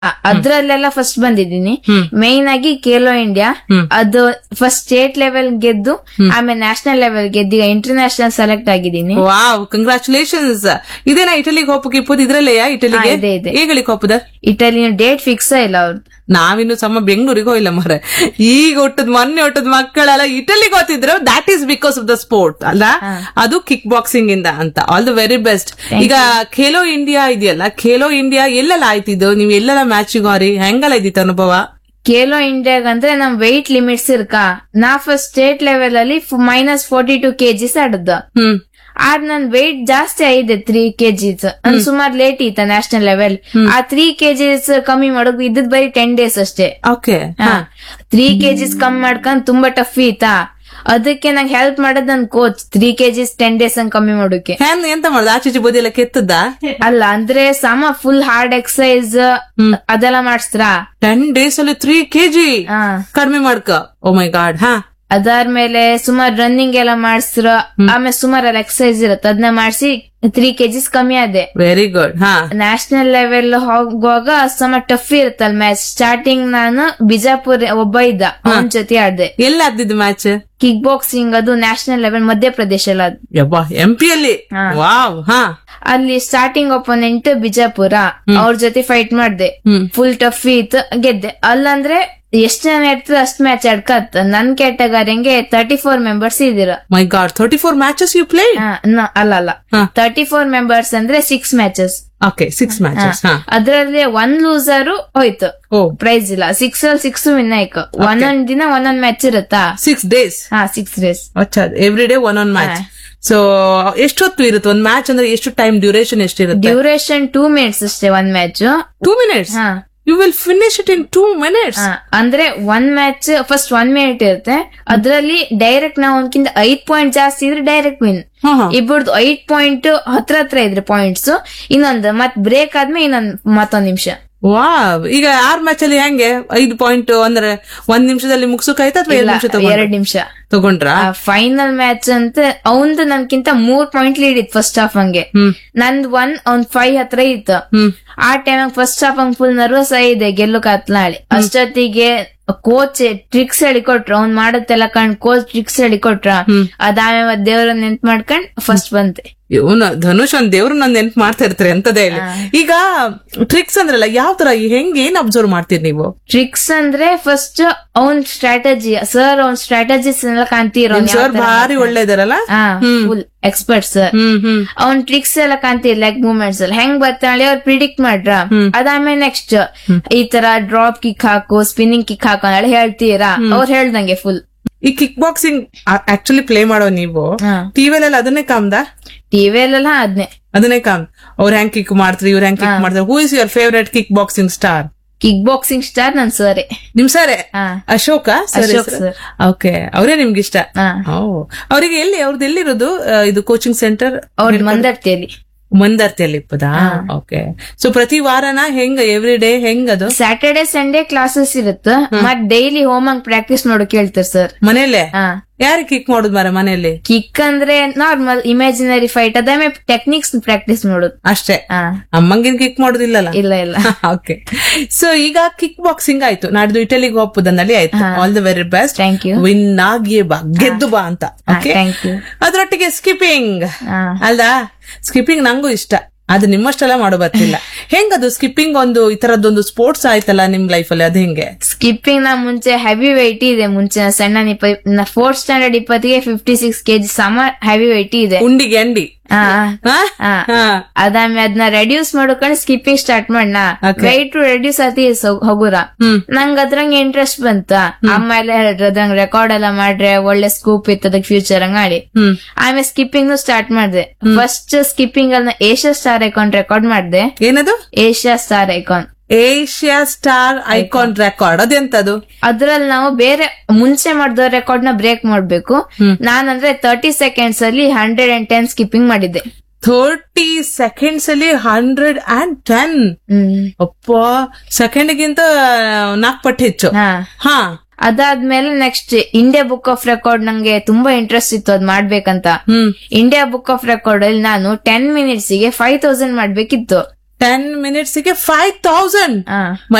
ಅ- ಅದ್ರಲ್ಲೆಲ್ಲ ಫಸ್ಟ್ ಬಂದಿದ್ದೀನಿ ಹ್ಮ್. ಮೇನ್ ಆಗಿ ಖೇಲೋ ಇಂಡಿಯಾ ಹ್ಮ್. ಅದು ಫಸ್ಟ್ ಸ್ಟೇಟ್ ಲೆವೆಲ್ ಗೆದ್ದು ಆಮೇಲೆ ನ್ಯಾಷನಲ್ ಲೆವೆಲ್ ಗೆದ್ದು ಈಗ ಇಂಟರ್ನ್ಯಾಷನಲ್ ಸೆಲೆಕ್ಟ್ ಆಗಿದ್ದೀನಿ ವಾವ್ ಕಂಗ್ರಾಚುಲೇಷನ್ಸ್ ಇದೇನಾ ಇಟಲಿಗೆ ಹೋಪಕ್ಕೆ ಇಪ್ಪದು ಇದ್ರಲ್ಲೆಯಾ ಇಟಲಿಗೆ ಹಾ, ಇದೆ, ಇದೆ. ಏಗಳಿಗೆ ಹೋಪದ ಇಟಲಿ ಡೇಟ್ ಫಿಕ್ಸ್ ಇಲ್ಲ ಅವ್ರದ್ದು ನಾವಿನ್ನು ಸಮ ಬೆಂಗಳೂರಿಗೆ ಹೋಗಿಲ್ಲ ಮರ ಈಗ ಹುಟ್ಟದ್ ಮೊನ್ನೆ ಹುಟ್ಟದ್ ಮಕ್ಕಳೆಲ್ಲ ಇಟಲಿಗೆ ಹೋಗ್ತಿದ್ರು that is because of the sport ಅಲ್ಲ ಅದು ಕಿಕ್ ಬಾಕ್ಸಿಂಗ್ ಇಂದ ಅಂತ ಆಲ್ ದ ವೆರಿ ಬೆಸ್ಟ್ ಈಗ ಖೇಲೋ ಇಂಡಿಯಾ ಇದೆಯಲ್ಲ ಖೇಲೋ ಇಂಡಿಯಾ ಎಲ್ಲೆಲ್ಲ ಆಯ್ತಿದ್ದು ನೀವು ಎಲ್ಲೆಲ್ಲ ಮ್ಯಾಚಿಗೆ ಹೋರಿ ಹೆಂಗಲ್ಲ ಇದ್ದಿತ್ತು ಅನುಭವ ಖೇಲೋ ಇಂಡಿಯಾಗಂದ್ರೆ ನಮ್ ವೆಯ್ಟ್ ಲಿಮಿಟ್ಸ್ ಇರ್ಕಾ ನಾ ಫಸ್ಟ್ ಸ್ಟೇಟ್ ಲೆವೆಲ್ ಅಲ್ಲಿ ಮೈನಸ್ ಫೋರ್ಟಿ ಟು ಕೆಜಿಸ್ ಆಡದ್ದು ಹ್ಮ್ ಆದ್ ನನ್ ವೆಯ್ಟ್ ಜಾಸ್ತಿ ಆಗಿದೆ ತ್ರೀ ಕೆಜಿಸ್ ನನ್ ಸುಮಾರು ಲೇಟ್ ಇತ್ತ ನ್ಯಾಷನಲ್ ಲೆವೆಲ್ ಆ ತ್ರೀ ಕೆಜಿಸ್ ಕಮ್ಮಿ ಮಾಡೋದು ಇದ್ದದ್ ಬರೀ ಟೆನ್ ಡೇಸ್ ಅಷ್ಟೇ ಓಕೆ ತ್ರೀ ಕೆಜಿಸ್ ಕಮ್ಮಿ ಮಾಡ್ಕೊಂಡ್ ತುಂಬಾ ಟಫ್ ಈತಾ ಅದಕ್ಕೆ ನಂಗೆ ಹೆಲ್ಪ್ ಮಾಡೋದ್ ನನ್ coach three KGs ten days ಹಂಗ್ ಕಮ್ಮಿ ಮಾಡೋಕೆ ಹ್ಯಾನ್ ಎಂತ ಮಾಡುದು ಆಚೀಚೆ ಬದಿ ಎಲ್ಲ ಕೆತ್ತದ ಅಲ್ಲ ಅಂದ್ರೆ ಸಮ ಫುಲ್ ಹಾರ್ಡ್ ಎಕ್ಸಸೈಸ್ ಅದೆಲ್ಲ ಮಾಡಿಸ್ತ್ರ ಟೆನ್ ಡೇಸ್ ಅಲ್ಲಿ ತ್ರೀ ಕೆಜಿ ಹಾ ಕಡಿಮೆ ಮಾಡ್ಕ ಓ ಮೈ ಗಾಡ್ ಹಾ ಅದಾದ್ಮೇಲೆ ಸುಮಾರ್ ರನ್ನಿಂಗ್ ಎಲ್ಲ ಮಾಡಿಸ್ರ ಆಮೇಲೆ ಸುಮಾರ್ ಎಲ್ಲ ಎಕ್ಸಸೈಸ್ ಇರತ್ತೆ ಅದನ್ನ ಮಾಡಿಸಿ ತ್ರೀ ಕೆಜಿಸ್ ಕಮ್ಮಿ ಆದೆ ವೆರಿ ಗುಡ್ ಹಾ ನ್ಯಾಷನಲ್ ಲೆವೆಲ್ ಹೋಗುವಾಗ ಸಮ ಟಫ್ ಇರುತ್ತಲ್ ಮ್ಯಾಚ್ ಸ್ಟಾರ್ಟಿಂಗ್ ನಾನು ಬಿಜಾಪುರ್ ಒಬ್ಬ ಇದ್ದ ಅವನ್ ಜೊತೆ ಆಡ್ದೆ ಎಲ್ಲ ಆದಿದ್ದು ಮ್ಯಾಚ್ ಕಿಕ್ ಬಾಕ್ಸಿಂಗ್ ಅದು ನ್ಯಾಷನಲ್ ಲೆವೆಲ್ ಮಧ್ಯಪ್ರದೇಶ ಅಲ್ಲ ಅದು ಯಬ್ಬಾ ಎಂ ಪಿ ಅಲ್ಲಿ ಹಾ. ವಾವ್ ಹಾ ಅಲ್ಲಿ ಸ್ಟಾರ್ಟಿಂಗ್ ಒಪೋನೆಂಟ್ ಬಿಜಾಪುರ ಅವ್ರ ಜೊತೆ ಫೈಟ್ ಮಾಡ್ದೆ ಹ್ಮ್. ಫುಲ್ ಟಫ್ ಇತ್ತು ಗೆದ್ದೆ ಅಲ್ಲಂದ್ರೆ ಎಷ್ಟ್ ಜನ ಇರ್ತದೆ ಅಷ್ಟ್ ಮ್ಯಾಚ್ ಆಡ್ಕತ್ ನನ್ ಕ್ಯಾಟಗರಿಂಗೆ ತರ್ಟಿ ಫೋರ್ ಮೆಂಬರ್ಸ್ ಇದ್ದೀರ my god thirty four matches you play ಹಾ, ನ- ಅಲ್ಲ ಅಲ್ಲ ಹಾ. ತರ್ಟಿ ಫೋರ್ ಮೆಂಬರ್ಸ್ ಅಂದ್ರೆ six matches okay six matches ಹಾ ಅದ್ರಲ್ಲಿ ಒಂದ್ ಲೂಸರು ಹೋಯ್ತು ಓ ಪ್ರೈಸ್ ಇಲ್ಲ ಸಿಕ್ಸ್ ಅಲ್ಲಿ ಸಿಕ್ಸ್ ವಿನ್ ಆಯ್ತು ಒಂದೊಂದ್ ದಿನ ಒಂದೊಂದ್ ಮ್ಯಾಚ್ ಇರುತ್ತಾ ಸಿಕ್ಸ್ ಡೇಸ್ ಹಾ ಸಿಕ್ಸ್ ಡೇಸ್ ಅಚ್ಚಾ every day one one match so ಎಷ್ಟೊತ್ತು ಇರುತ್ತೆ ಒಂದ್ ಮ್ಯಾಚ್ ಅಂದ್ರೆ ಎಷ್ಟು ಟೈಮ್ ಡ್ಯೂರೇಷನ್ ಎಷ್ಟಿರುತ್ತೆ ಡ್ಯೂರೇಷನ್ ಟೂ ಮಿನಿಟ್ಸ್ ಅಷ್ಟೇ ಒಂದ್ ಮ್ಯಾಚ್ ಟೂ ಮಿನಿಟ್ಸ್ ಹಾ you will finish it in two minutes ಹಾ, ಅಂದ್ರೆ one match first one minute ಇರುತ್ತೆ ಅದ್ರಲ್ಲಿ ಡೈರೆಕ್ಟ್ ನಾವು ಒಂದ್ಕಿಂತ ಐದ್ ಪಾಯಿಂಟ್ ಜಾಸ್ತಿ ಇದ್ರೆ ಡೈರೆಕ್ಟ್ ವಿನ್ ಹಾ ಹಾ ಇಬ್ಬರದು ಐದ್ ಪಾಯಿಂಟ್ ಹತ್ರ ಹತ್ರ ಇದ್ರೆ ಪಾಯಿಂಟ್ಸ್ ಇನ್ನೊಂದು ಮತ್ ಬ್ರೇಕ್ ಆದ್ಮೇಲೆ ಇನ್ನೊಂದ್ ಮತ್ತೊಂದ್ ನಿಮಿಷ ವಾವ್ ಈಗ ಆರ್ ಮ್ಯಾಚ್ ಅಲ್ಲಿ ಹೆಂಗೆ ಐದು ಪಾಯಿಂಟ್ ಅಂದ್ರೆ ಒಂದ್ ನಿಮಿಷದಲ್ಲಿ ಮುಗ್ಸೋಕಾಯ್ತಾ ಅಥವಾ ಎರಡು ನಿಮಿಷ ತಗೊಂಡ್ರ ಎರಡ್ ನಿಮಿಷ ತಗೊಂಡ್ರಾ ಫೈನಲ್ ಮ್ಯಾಚ್ ಅಂತ ಅವಂದು ನನ್ಕಿಂತ ಮೂರ್ ಪಾಯಿಂಟ್ ಲೀಡ್ ಇತ್ತು ಫಸ್ಟ್ ಹಾಫ್ ಹಂಗೆ ಹ್ಮ್ ನಂದ್ ಒನ್ ಒಂದ್ ಫೈವ್ ಹತ್ರ ಇತ್ತು ಹ್ಮ್ ಆ ಟೈಮ್ ಫಸ್ಟ್ ಹಾಫ್ ಹಂಗ್ ಫುಲ್ ನರ್ವಸ್ ಆಗಿದೆ ಗೆಲ್ಲು ಕತ್ಲಾಳಿ ಅಷ್ಟೊತ್ತಿಗೆ ಕೋಚ್ ಟ್ರಿಕ್ಸ್ ಹೇಳಿಕೊಟ್ರ ಅವ್ನ್ ಮಾಡತ್ತೆಲ್ಲ ಕಂಡ್ ಕೋಚ್ ಟ್ರಿಕ್ಸ್ ಹೇಳಿಕೊಟ್ರ ಹ್ಮ್. ಅದಾದ್ಮೇಲೆ ದೇವ್ರ ನೆನ್ಪ್ ಮಾಡ್ಕೊಂಡ್ ಫಸ್ಟ್ ಬಂತೆ ಇವನು ಧನುಷ್ ಒಂದ್ ದೇವ್ರು ನನ್ ನೆನ್ಪು ಮಾಡ್ತಾ ಇರ್ತಾರೆ ಎಂತದೇ ಇಲ್ಲ ಈಗ ಟ್ರಿಕ್ಸ್ ಅಂದ್ರಲ್ಲ ಯಾವ ತರ ಹೆಂಗ್ ಏನ್ ಅಬ್ಸರ್ವ್ ಮಾಡ್ತೀರಿ ನೀವು ಟ್ರಿಕ್ಸ್ ಅಂದ್ರೆ ಫಸ್ಟ್ ಅವನ್ ಸ್ಟ್ರಾಟಜಿ ಸರ್ ಅವ್ನ್ ಸ್ಟ್ರಾಟಜಿಸ್ ಎಲ್ಲ ಕಾಣ್ತಿರೋ ಸರ್ ಭಾರಿ ಒಳ್ಳೆ ಇದಾರಲ್ಲ full expert sir hmm hmm ಅವ್ನ್ ಟ್ರಿಕ್ಸ್ ಎಲ್ಲ ಕಾಣ್ತಿರ್ ಲೆಗ್ ಮೂವ್ಮೆಂಟ್ಸ್ ಎಲ್ಲ ಹೆಂಗ್ ಬರ್ತಾಳೆ ಅವ್ರು ಪ್ರಿಡಿಕ್ಟ್ ಮಾಡ್ರ ಅದಾದ್ಮೇಲೆ ನೆಕ್ಸ್ಟ್ ಈ ತರ ಡ್ರಾಪ್ ಕಿಕ್ ಹಾಕು ಸ್ಪಿನ್ನಿಂಗ್ ಕಿಕ್ ಹಾಕು ಅಂತ ಹೇಳ್ತೀರಾ ಅವ್ರು ಹೇಳ್ದಂಗೆ ಫುಲ್ ಈ ಕಿಕ್ ಬಾಕ್ಸಿಂಗ್ ಆಕ್ಚುಲಿ ಪ್ಲೇ ಮಾಡೋ ನೀವು ಟಿವಿಲೆಲ್ಲ ಅದನ್ನೇ ಕಾಮ್ದ ಟಿವಿಯಲ್ಲೆಲ್ಲ ಅದ್ನೇ ಅದನ್ನೇ ಕಾಮ್ ಅವ್ರ ಹೆಂಗ್ ಕಿಕ್ ಮಾಡ್ತಾರೆ ಇವ್ರ ಹೆಂಗ್ ಕಿಕ್ ಮಾಡ್ತಾರೆ who is your favourite kick boxing star kick boxing star ನನ್ ಸರ್ ನಿಮ್ ಸರ್ ಹಾ ಅಶೋಕ ಅಶೋಕ್ sir. ಓಕೆ ಅವರೇ ನಿಮ್ಗೆ ಇಷ್ಟ ಹಾ ಓ ಅವರಿಗೆ ಎಲ್ಲಿ ಅವ್ರದ್ದು ಎಲ್ಲಿರೋದು ಆ, ಇದು ಕೋಚಿಂಗ್ ಸೆಂಟರ್ ಅವ್ರ ಮಂದರ್ತಿಯಲ್ಲಿ ಮಂದರ್ತಿಯಲ್ಲಿ ಇಪ್ಪದಾ ಓಕೆ ಸೊ ಪ್ರತಿ ವಾರನ ಹೆಂಗ ಎವ್ರಿ ಡೇ ಹೆಂಗ್ ಅದು ಸ್ಯಾಟರ್ಡೆ ಸಂಡೇ ಕ್ಲಾಸಸ್ ಇರುತ್ತೆ ಮತ್ ಡೈಲಿ ಹೋಮ್ ಹಂಗ್ ಪ್ರಾಕ್ಟೀಸ್ ಮಾಡೋಕ್ ಹೇಳ್ತಾರೆ ಸರ್ ಮನೇಲೆ ಹಾ ಯಾರು ಕಿಕ್ ಮಾಡುದು ಮಾರ ಮನೆಯಲ್ಲಿ ಕಿಕ್ ಅಂದ್ರೆ ನಾರ್ಮಲ್ ಇಮ್ಯಾಜಿನರಿ ಫೈಟ್ ಅದಾಮೆ ಟೆಕ್ನಿಕ್ಸ್ ಪ್ರಾಕ್ಟೀಸ್ ಮಾಡೋದು ಅಷ್ಟೇ ಹಾ ಅಮ್ಮಂಗಿನ್ ಕಿಕ್ ಮಾಡುದಿಲ್ಲಲ್ಲ ಇಲ್ಲ ಇಲ್ಲ ಓಕೆ ಸೊ ಈಗ ಕಿಕ್ ಬಾಕ್ಸಿಂಗ್ ಆಯ್ತು ನಾಡ್ದು ಇಟಲಿಗೆ ಒಪ್ಪುದನ್ನಲ್ಲಿ ಆಯ್ತು all the very best thank you win ಆಗಿಯೇ ಬಾ ಗೆದ್ದು ಬಾ ಅಂತ ಓಕೆ ಥ್ಯಾಂಕ್ ಯು ಅದ್ರೊಟ್ಟಿಗೆ ಸ್ಕಿಪ್ಪಿಂಗ್ ಹಾ ಅಲ್ದಾ ಸ್ಕಿಪ್ಪಿಂಗ್ ನಂಗೂ ಇಷ್ಟ ಅದು ನಿಮ್ಮಷ್ಟೆಲ್ಲ ಮಾಡೋ ಬರ್ತಿಲ್ಲ ಹೆಂಗದು ಸ್ಕಿಪ್ಪಿಂಗ್ ಒಂದು ಈ ತರದೊಂದು ಸ್ಪೋರ್ಟ್ಸ್ ಆಯ್ತಲ್ಲ ನಿಮ್ ಲೈಫಲ್ಲಿ ಅದು ಹೆಂಗೆ ಸ್ಕಿಪ್ಪಿಂಗ್ ನ ಮುಂಚೆ ಹೆವಿ ವೆಯ್ಟ್ ಇದೆ ಮುಂಚೆ ನಾ ಸಣ್ಣ ಇಪ್ಪ ಫೋರ್ತ್ ಸ್ಟ್ಯಾಂಡರ್ಡ್ ಇಪ್ಪತ್ತಿಗೆ fifty six KG some heavy weight ಇದೆ ಉಂಡಿಗೆ ಅಂಡಿ ಹಾ ಹಾ? ಹಾ. ಹಾ. ಅದಾದ್ಮೇಲೆ ಅದನ್ನ ರೆಡ್ಯೂಸ್ ಮಾಡ್ಕೊಂಡು ಸ್ಕಿಪ್ಪಿಂಗ್ ಸ್ಟಾರ್ಟ್ ಮಾಡ್ನ Okay. ವೆಯ್ಟ್ ರೆಡ್ಯೂಸ್ ಆತಿ ಹಗುರ ಹ್ಮ್ ನಂಗ್ ಅದ್ರಂಗ ಇಂಟ್ರೆಸ್ಟ್ ಬಂತ ಆಮೇಲೆ ಹೇಳಿದ್ರು ಅದ್ರಂಗ್ ರೆಕಾರ್ಡ್ ಎಲ್ಲ ಮಾಡ್ರೆ ಒಳ್ಳೆ ಸ್ಕೂಪ್ ಇತ್ತು ಅದಕ್ಕೆ ಫ್ಯೂಚರ್ ಹಂಗಾಡಿ ಹ್ಮ್ ಆಮೇಲೆ ಸ್ಕಿಪ್ಪಿಂಗ್ ಸ್ಟಾರ್ಟ್ ಮಾಡಿದೆ ಫಸ್ಟ್ ಸ್ಕಿಪ್ಪಿಂಗ್ ಅನ್ನ ಏಷ್ಯಾ ಸ್ಟಾರ್ ಐಕಾನ್ ರೆಕಾರ್ಡ್ ಮಾಡಿದೆ ಏನದು Asia star icon Asia star icon record ಅದೆಂತದು ಅದ್ರಲ್ಲಿ ನಾವು ಬೇರೆ ಮುಂಚೆ ಮಾಡಿದ ರೆಕಾರ್ಡ್ ನ ಬ್ರೇಕ್ ಮಾಡ್ಬೇಕು ಹ್ಮ್. ನಾನಂದ್ರೆ ತರ್ಟಿ ಸೆಕೆಂಡ್ಸ್ ಅಲ್ಲಿ ಹಂಡ್ರೆಡ್ ಅಂಡ್ ಟೆನ್ ಸ್ಕಿಪ್ಪಿಂಗ್ ಮಾಡಿದ್ದೆ ಥರ್ಟಿ ಸೆಕೆಂಡ್ಸ್ ಅಲ್ಲಿ ಹಂಡ್ರೆಡ್ ಅಂಡ್ ಟೆನ್ ಹ್ಮ್ ಅಪ್ಪ ಸೆಕೆಂಡ್ ಗಿಂತ ನಾಲ್ಕು ಪಟ್ಟು ಹೆಚ್ಚು ಹಾ ಹಾ ಅದಾದ್ಮೇಲೆ next India book of record ನಂಗೆ ತುಂಬಾ ಇಂಟ್ರೆಸ್ಟ್ ಇತ್ತು ಅದ್ ಮಾಡ್ಬೇಕಂತ ಹ್ಮ್ ಇಂಡಿಯಾ ಬುಕ್ ಆಫ್ ರೆಕಾರ್ಡ್ ಅಲ್ಲಿ ನಾನು ಟೆನ್ ಮಿನಿಟ್ಸ್ ಗೆ ಫೈವ್ ತೌಸಂಡ್ ಮಾಡ್ಬೇಕಿತ್ತು ಟೆನ್ ಮಿನಿಟ್ಸ್ ಗೆ ಫೈವ್ ತೌಸಂಡ್ ಹಾ